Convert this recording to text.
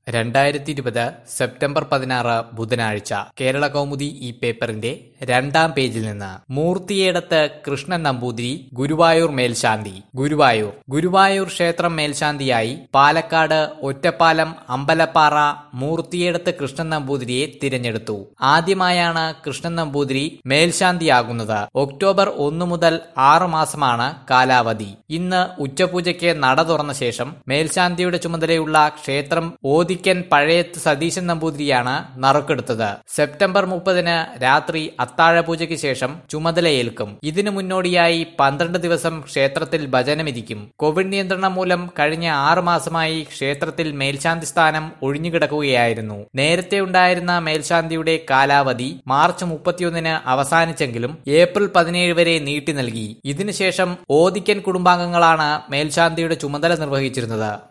രണ്ടായിരത്തി ഇരുപത് സെപ്റ്റംബർ പതിനാറ് ബുധനാഴ്ച കേരള കൗമുദി ഈ പേപ്പറിന്റെ രണ്ടാം പേജിൽ നിന്ന് മൂർത്തിയേടത്ത് കൃഷ്ണൻ നമ്പൂതിരി ഗുരുവായൂർ മേൽശാന്തി ഗുരുവായൂർ ഗുരുവായൂർ ക്ഷേത്രം മേൽശാന്തിയായി പാലക്കാട് ഒറ്റപ്പാലം അമ്പലപ്പാറ മൂർത്തിയേടത്ത് കൃഷ്ണൻ നമ്പൂതിരിയെ തിരഞ്ഞെടുത്തു ആദ്യമായാണ് കൃഷ്ണൻ നമ്പൂതിരി മേൽശാന്തിയാകുന്നത് ഒക്ടോബർ ഒന്ന് മുതൽ ആറ് മാസമാണ് കാലാവധി ഇന്ന് ഉച്ചപൂജയ്ക്ക് നട തുറന്ന ശേഷം മേൽശാന്തിയുടെ ചുമതലയുള്ള ക്ഷേത്രം ഓദിക്കൻ പഴയത്ത് സതീശൻ നമ്പൂതിരിയാണ് നറുക്കെടുത്തത് സെപ്റ്റംബർ മുപ്പതിന് രാത്രി അത്താഴപൂജയ്ക്ക് ശേഷം ചുമതലയേൽക്കും ഇതിനു മുന്നോടിയായി പന്ത്രണ്ട് ദിവസം ക്ഷേത്രത്തിൽ ഭജനമിരിക്കും കോവിഡ് നിയന്ത്രണം മൂലം കഴിഞ്ഞ ആറു മാസമായി ക്ഷേത്രത്തിൽ മേൽശാന്തി സ്ഥാനം ഒഴിഞ്ഞുകിടക്കുകയായിരുന്നു നേരത്തെ ഉണ്ടായിരുന്ന മേൽശാന്തിയുടെ കാലാവധി മാർച്ച് മുപ്പത്തിയൊന്നിന് അവസാനിച്ചെങ്കിലും ഏപ്രിൽ പതിനേഴ് വരെ നീട്ടി നൽകി ഇതിനുശേഷം ഓദിക്കൻ കുടുംബാംഗങ്ങളാണ് മേൽശാന്തിയുടെ ചുമതല നിർവഹിച്ചിരുന്നത്